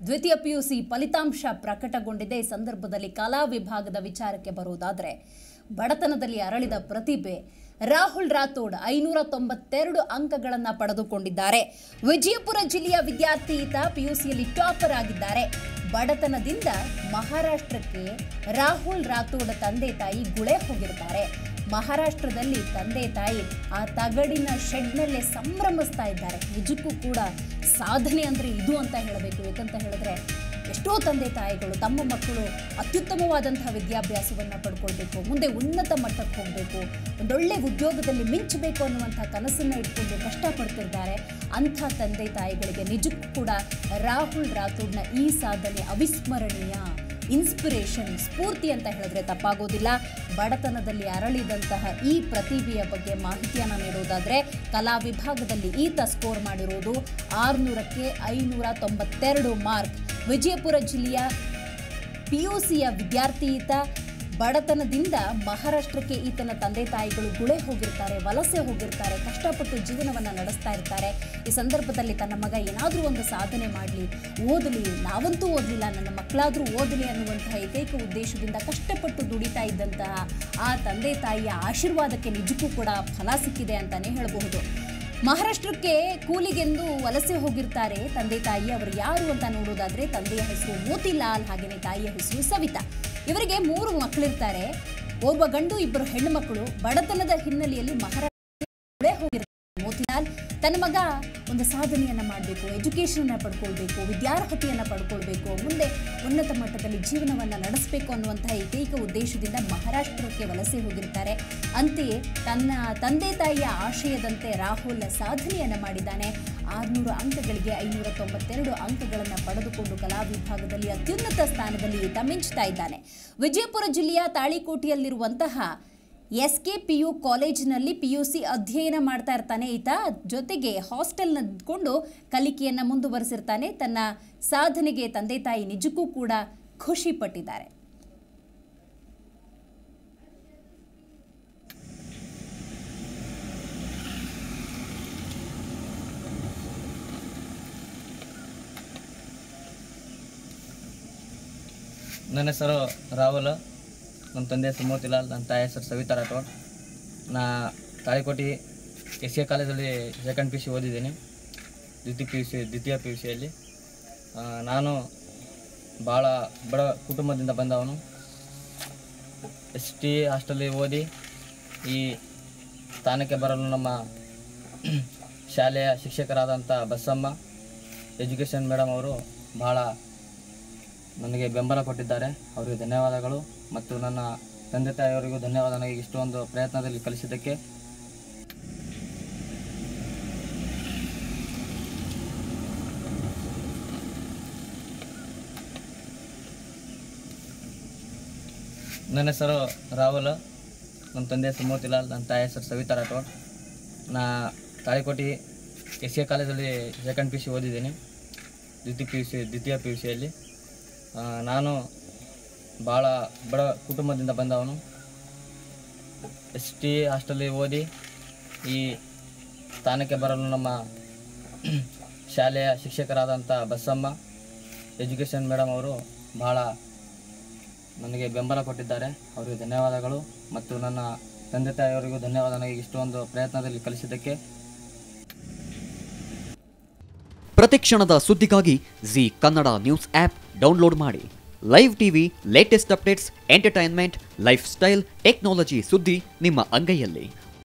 ದ್ವಿತೀಯ ಪಿಯುಸಿ ಫಲಿತಾಂಶ ಪ್ರಕಟಗೊಂಡಿದೆ ಈ ಸಂದರ್ಭದಲ್ಲಿ ಕಲಾ ವಿಭಾಗದ ವಿಚಾರಕ್ಕೆ ಬರುವುದಾದರೆ ಬಡತನದಲ್ಲಿ ಅರಳಿದ ಪ್ರತಿಭೆ ರಾಹುಲ್ ರಾಥೋಡ್ ಐನೂರ ತೊಂಬತ್ತೆರಡು ಅಂಕಗಳನ್ನು ಪಡೆದುಕೊಂಡಿದ್ದಾರೆ ವಿಜಯಪುರ ಜಿಲ್ಲೆಯ ವಿದ್ಯಾರ್ಥಿ ಈತ ಪಿಯುಸಿಯಲ್ಲಿ ಟಾಪರ್ ಆಗಿದ್ದಾರೆ ಬಡತನದಿಂದ ಮಹಾರಾಷ್ಟ್ರಕ್ಕೆ ರಾಹುಲ್ ರಾಥೋಡ್ ತಂದೆ ತಾಯಿ ಗುಳೆ ಹೋಗಿರ್ತಾರೆ ಮಹಾರಾಷ್ಟ್ರದಲ್ಲಿ ತಂದೆ ತಾಯಿ ಆ ತಗಡಿನ ಶೆಡ್ನಲ್ಲೇ ಸಂಭ್ರಮಿಸ್ತಾ ಇದ್ದಾರೆ ನಿಜಕ್ಕೂ ಕೂಡ ಸಾಧನೆ ಅಂದರೆ ಇದು ಅಂತ ಹೇಳಬೇಕು ಯಾಕಂತ ಹೇಳಿದ್ರೆ ಎಷ್ಟೋ ತಂದೆ ತಾಯಿಗಳು ತಮ್ಮ ಮಕ್ಕಳು ಅತ್ಯುತ್ತಮವಾದಂತಹ ವಿದ್ಯಾಭ್ಯಾಸವನ್ನು ಪಡ್ಕೊಳ್ಬೇಕು ಮುಂದೆ ಉನ್ನತ ಮಟ್ಟಕ್ಕೆ ಹೋಗಬೇಕು ಒಂದೊಳ್ಳೆ ಉದ್ಯೋಗದಲ್ಲಿ ಮಿಂಚಬೇಕು ಅನ್ನುವಂಥ ಕನಸನ್ನು ಇಟ್ಕೊಂಡು ಕಷ್ಟಪಡ್ತಿದ್ದಾರೆ ಅಂಥ ತಂದೆ ತಾಯಿಗಳಿಗೆ ನಿಜಕ್ಕೂ ಕೂಡ ರಾಹುಲ್ ರಾಥೋಡ್ನ ಈ ಸಾಧನೆ ಅವಿಸ್ಮರಣೀಯ ಇನ್ಸ್ಪಿರೇಷನ್ ಸ್ಫೂರ್ತಿ ಅಂತ ಹೇಳಿದ್ರೆ ತಪ್ಪಾಗೋದಿಲ್ಲ ಬಡತನದಲ್ಲಿ ಅರಳಿದಂತಹ ಈ ಪ್ರತಿಭೆಯ ಬಗ್ಗೆ ಮಾಹಿತಿಯನ್ನು ನೀಡುವುದಾದರೆ ಕಲಾ ವಿಭಾಗದಲ್ಲಿ ಈತ ಸ್ಕೋರ್ ಮಾಡಿರುವುದು ಆರುನೂರಕ್ಕೆ ಐನೂರ ತೊಂಬತ್ತೆರಡು ಮಾರ್ಕ್ ವಿಜಯಪುರ ಜಿಲ್ಲೆಯ ಪಿಯುಸಿಯ ವಿದ್ಯಾರ್ಥಿ ಈತ ಬಡತನದಿಂದ ಮಹಾರಾಷ್ಟ್ರಕ್ಕೆ ಈತನ ತಂದೆ ತಾಯಿಗಳು ಗುಳೆ ಹೋಗಿರ್ತಾರೆ ವಲಸೆ ಹೋಗಿರ್ತಾರೆ ಕಷ್ಟಪಟ್ಟು ಜೀವನವನ್ನು ನಡೆಸ್ತಾ ಇರ್ತಾರೆ ಈ ಸಂದರ್ಭದಲ್ಲಿ ತನ್ನ ಮಗ ಏನಾದರೂ ಒಂದು ಸಾಧನೆ ಮಾಡಲಿ ಓದಲಿ ನಾವಂತೂ ಓದಲಿಲ್ಲ ನನ್ನ ಮಕ್ಕಳಾದರೂ ಓದಲಿ ಅನ್ನುವಂತಹ ಏಕೈಕ ಉದ್ದೇಶದಿಂದ ಕಷ್ಟಪಟ್ಟು ದುಡಿತಾ ಇದ್ದಂತಹ ಆ ತಂದೆ ತಾಯಿಯ ಆಶೀರ್ವಾದಕ್ಕೆ ನಿಜಕ್ಕೂ ಕೂಡ ಫಲ ಸಿಕ್ಕಿದೆ ಅಂತಲೇ ಹೇಳಬಹುದು ಮಹಾರಾಷ್ಟ್ರಕ್ಕೆ ಕೂಲಿಗೆಂದು ವಲಸೆ ಹೋಗಿರ್ತಾರೆ ತಂದೆ ತಾಯಿ ಅವರು ಯಾರು ಅಂತ ನೋಡೋದಾದ್ರೆ ತಂದೆಯ ಹೆಸರು ಮೋತಿಲಾಲ್ ಹಾಗೆಯೇ ತಾಯಿಯ ಹೆಸರು ಸವಿತಾ ಇವರಿಗೆ ಮೂರು ಮಕ್ಕಳಿರ್ತಾರೆ ಒಬ್ಬ ಗಂಡು ಇಬ್ಬರು ಹೆಣ್ಣು ಮಕ್ಕಳು ಬಡತನದ ಹಿನ್ನೆಲೆಯಲ್ಲಿ ಮಹಾರಾಷ್ಟ್ರ ಹೋಗಿರ್ತಾರೆ ಮೋತಿಲಾಲ್ ತನ್ನ ಮಗ ಒಂದು ಸಾಧನೆಯನ್ನ ಮಾಡಬೇಕು ಎಜುಕೇಷನ್ ಪಡ್ಕೊಳ್ಬೇಕು ವಿದ್ಯಾರ್ಹತೆಯನ್ನ ಪಡ್ಕೊಳ್ಬೇಕು ಮುಂದೆ ಉನ್ನತ ಮಟ್ಟದಲ್ಲಿ ಜೀವನವನ್ನ ನಡೆಸಬೇಕು ಅನ್ನುವಂತಹ ಏಕೈಕ ಉದ್ದೇಶದಿಂದ ಮಹಾರಾಷ್ಟ್ರಕ್ಕೆ ವಲಸೆ ಹೋಗಿರ್ತಾರೆ ಅಂತೆಯೇ ತನ್ನ ತಂದೆ ತಾಯಿಯ ಆಶಯದಂತೆ ರಾಹುಲ್ ಸಾಧನೆಯನ್ನ ಮಾಡಿದ್ದಾನೆ ಆರುನೂರು ಅಂಕಗಳಿಗೆ ಐನೂರ ತೊಂಬತ್ತೆರಡು ಅಂಕಗಳನ್ನು ಪಡೆದುಕೊಂಡು ಕಲಾ ವಿಭಾಗದಲ್ಲಿ ಅತ್ಯುನ್ನತ ಸ್ಥಾನದಲ್ಲಿ ಈತ ಮಿಂಚ್ತಾ ಇದ್ದಾನೆ ವಿಜಯಪುರ ಜಿಲ್ಲೆಯ ತಾಳಿಕೋಟೆಯಲ್ಲಿರುವಂತಹ ಎಸ್ ಕೆ ಪಿ ಯು ಕಾಲೇಜಿನಲ್ಲಿ ಪಿ ಯು ಸಿ ಅಧ್ಯಯನ ಮಾಡ್ತಾ ಇರ್ತಾನೆ ಈತ ಜೊತೆಗೆ ಹಾಸ್ಟೆಲ್ನದ್ಕೊಂಡು ಕಲಿಕೆಯನ್ನು ಮುಂದುವರೆಸಿರ್ತಾನೆ ತನ್ನ ಸಾಧನೆಗೆ ತಂದೆ ತಾಯಿ ನಿಜಕ್ಕೂ ಕೂಡ ಖುಷಿ ಪಟ್ಟಿದ್ದಾರೆ ನನ್ನ ಹೆಸರು ರಾಹುಲ್ ನಮ್ಮ ತಂದೆ ಹೆಸರು ಮೋತಿಲಾಲ್ ನನ್ನ ತಾಯಿ ಹೆಸರು ಸವಿತಾ ರಾಠೋಡ್ ನಾ ತಾಳಿಕೋಟಿ ಎಸ್ ಎ ಕಾಲೇಜಲ್ಲಿ ಸೆಕೆಂಡ್ ಪಿ ಯು ಸಿ ಓದಿದ್ದೀನಿ ದ್ವಿತೀಯ ಪಿ ಯು ಸಿ ದ್ವಿತೀಯ ಪಿ ಯು ಸಿಯಲ್ಲಿ ನಾನು ಭಾಳ ಬಡ ಕುಟುಂಬದಿಂದ ಬಂದವನು ಎಸ್ ಟಿ ಹಾಸ್ಟೆಲ್ಲಿ ಓದಿ ಈ ಸ್ಥಾನಕ್ಕೆ ಬರಲು ನಮ್ಮ ಶಾಲೆಯ ಶಿಕ್ಷಕರಾದಂಥ ಬಸಮ್ಮ ಎಜುಕೇಷನ್ ಮೇಡಮ್ ಅವರು ಭಾಳ ನನಗೆ ಬೆಂಬಲ ಕೊಟ್ಟಿದ್ದಾರೆ ಅವರಿಗೆ ಧನ್ಯವಾದಗಳು ಮತ್ತು ನನ್ನ ತಂದೆ ತಾಯಿಯವರಿಗೂ ಧನ್ಯವಾದ ನನಗೆ ಇಷ್ಟೊಂದು ಪ್ರಯತ್ನದಲ್ಲಿ ಕಲಿಸಿದ್ದಕ್ಕೆ ನನ್ನ ಹೆಸರು ರಾಹುಲ್ ನಮ್ಮ ತಂದೆ ಹೆಸರು ಮೋತಿಲಾಲ್ ನನ್ನ ತಾಯಿ ಹೆಸರು ಸವಿತಾ ರಾಠೋಡ್ ನಾ ತಾಳಿಕೋಟಿ ಎಸ್ ಎ ಕಾಲೇಜಲ್ಲಿ ಸೆಕೆಂಡ್ ಪಿ ಯು ಸಿ ಓದಿದ್ದೀನಿ ದ್ವಿತೀಯ ಪಿ ಯು ಸಿ ದ್ವಿತೀಯ ಪಿ ಯು ಸಿಯಲ್ಲಿ ನಾನು ಭಾಳ ಬಡ ಕುಟುಂಬದಿಂದ ಬಂದವನು ಎಸ್ ಟಿ ಹಾಸ್ಟೆಲ್ಲಿ ಓದಿ ಈ ಸ್ಥಾನಕ್ಕೆ ಬರಲು ನಮ್ಮ ಶಾಲೆಯ ಶಿಕ್ಷಕರಾದಂಥ ಬಸಮ್ಮ ಎಜುಕೇಷನ್ ಮೇಡಮ್ ಅವರು ಭಾಳ ನನಗೆ ಬೆಂಬಲ ಕೊಟ್ಟಿದ್ದಾರೆ ಅವರಿಗೆ ಧನ್ಯವಾದಗಳು ಮತ್ತು ನನ್ನ ತಂದೆ ತಾಯಿಯವರಿಗೂ ಧನ್ಯವಾದ ನನಗೆ ಇಷ್ಟೊಂದು ಪ್ರಯತ್ನದಲ್ಲಿ ಕಲಿಸಿದ್ದಕ್ಕೆ ಪ್ರತಿಕ್ಷಣದ ಸುದ್ದಿಗಾಗಿ Zee Kannada news app download ಮಾಡಿ live TV latest updates entertainment lifestyle technology ಸುದ್ದಿ ನಿಮ್ಮ ಅಂಗೈಯಲ್ಲಿ